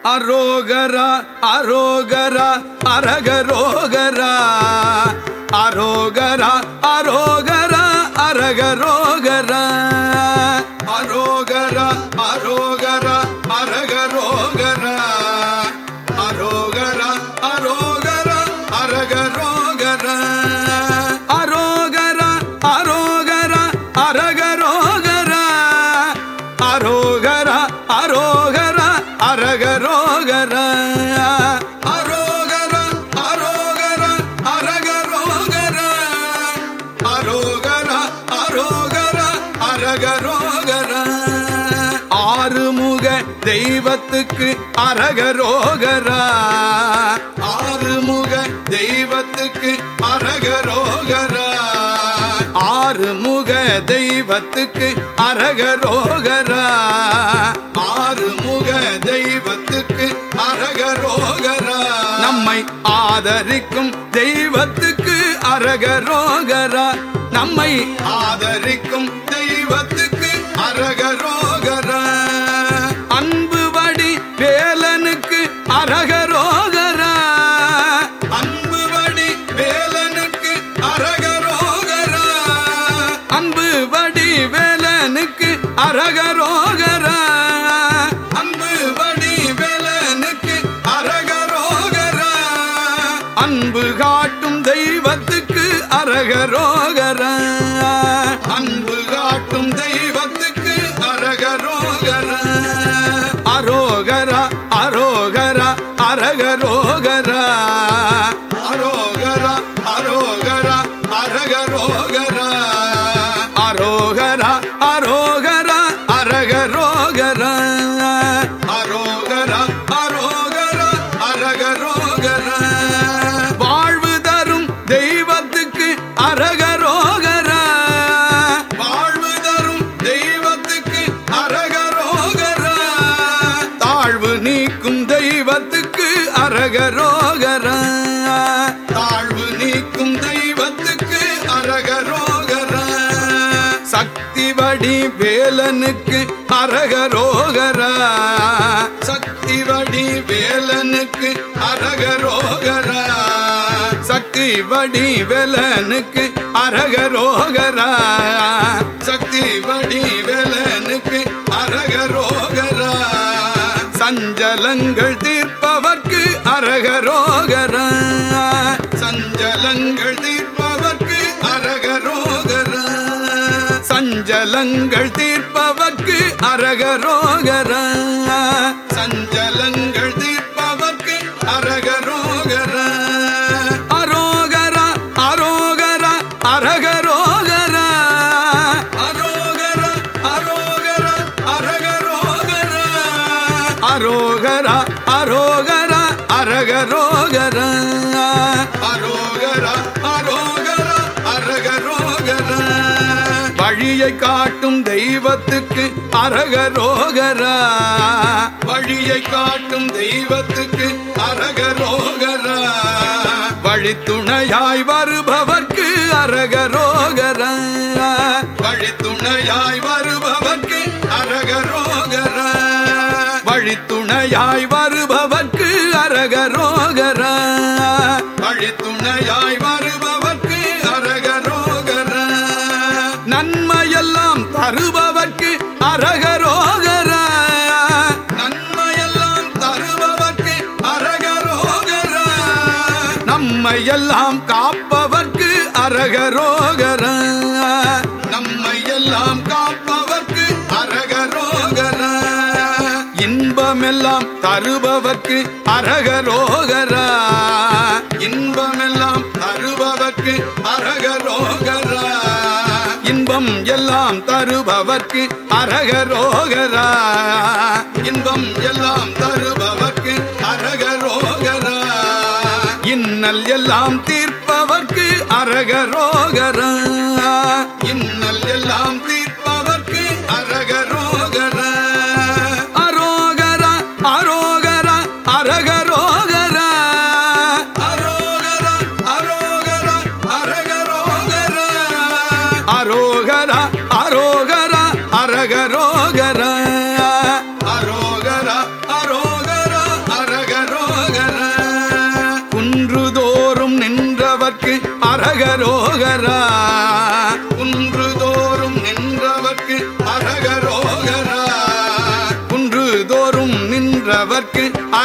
அரோகரா அரோகரா அரகரோகரா அரோகரா அரோகரா அரகரோகரா அரோகரா அரோகரா அரகரோகரா அரோகரா அரோகரா அரகரோகரா அரோகரா அரோகரா அரகரோகரா அரோகரா அரோகரா அரகரோகரா அரோகரா அரோகரா அரகரோகரா அரோகரா அரோகரா அரகரோகரா ஆறுமுக தெய்வத்துக்கு அரகரோகரா ஆறுமுக தெய்வத்துக்கு அரகரோகரா ஆறுமுக தெய்வத்துக்கு அரகரோகரா ஆறுமுக தெய்வத்துக்கு அரகரோகரா நம்மை ஆதரிக்கும் தெய்வத்துக்கு அரகரோகரா நம்மை ஆதரிக்கும் தெய்வத்துக்கு அரகரோகரா அன்பு வடி வேலனுக்கு அரகரோகரா அன்பு வடி வேலனுக்கு அரகரோகரா அன்பு வடி வேலனுக்கு அரகரோகரா அன்பு வடி வேலனுக்கு அரகரோகரா அன்பு காட்டும் தெய்வத்துக்கு அரகரோகரா அன்பு காட்டும் தெய்வத்துக்கு அரகரோகரா அரோகரா அரோகரா அரகரோகரா அரோகரா அரோகரா அரகரோகரா அரோகரா அரோகரா அரகரோகரா அரோகரா அரோகரா அரகரோகரா வாழ்வு தரும் தெய்வத்துக்கு அரகரோகரா வாழ்வு தரும் தெய்வத்துக்கு அரகரோகரா தாழ்வு நீக்கும் தெய்வத்துக்கு அரகரோகரா தாழ்வு நீக்கும் தெய்வத்துக்கு அரகரோகரா சக்தி வடி வேலனுக்கு அரகரோகரா சக்தி வடி வேலனுக்கு அரகரோகரா சக்தி வடி வேலனுக்கு அரகரோகரா சக்தி வடி வேலனுக்கு அரகரோகரா சஞ்சலங்கள் தீர்ப்பவர்க்கு அரகரோகரா சஞ்சலங்கள் தீர்ப்பவர்க்கு அரகரோகரா சஞ்சலங்கள் தீர்ப்பவர்க்கு அரகரோகரா சஞ்சலங்கள் தீர்ப்பவர்க்கு அரகரோகரா அரோகரா அரோகரா அரகரோகரா அரோகரா அரோகரா அரகரோகரா அரோகரா அரோகரா அரகரோகரா அரோகரா அரோகரா அரகரோகரா வழியை காட்டும் தெய்வத்துக்கு அரகரோகரா வழியை காட்டும் தெய்வத்துக்கு அரகரோகரா வழித்துணையாய் வருபவர்க்கு அரகரோகரா வழித்துணையாய் வருபவர்க்கு அரகரோகரா வழித்துணையாய் வருபவர்க்கு அரகரோகரா வழித்துணையாய் வருபவர்க்கு அரகரோகரா நன்மையெல்லாம் தருபவர்க்கு அரகரோகரா நன்மையெல்லாம் தருபவர்க்கு அரகரோகரா நம்மையெல்லாம் காப்பவர்க்கு அரகரோகரா நம்மையெல்லாம் காப்பவர்க்கு அரகரோகரா இன்பமெல்லாம் தருபவர்க்கு அரகரோகரா இன்பமெல்லாம் தருபவர்க்கு அரகரோகரா இன்பம் எல்லாம் தருபவர்க்கு அரகரோகரா இன்பம் எல்லாம் தருபவர்க்கு அரகரோகரா இன்னல் எல்லாம் தீர்ப்பவர்க்கு அரகரோகரா இன்னல் எல்லாம் தீர்ப்பவர்க்கு அரகரோகரா அரோகரா அரோகரா அரகரோகரா அரோகரா அரோகரா அரகரோகரா அரோகரா அரோகரா அரகரோகரா அரோகரா அரோகரா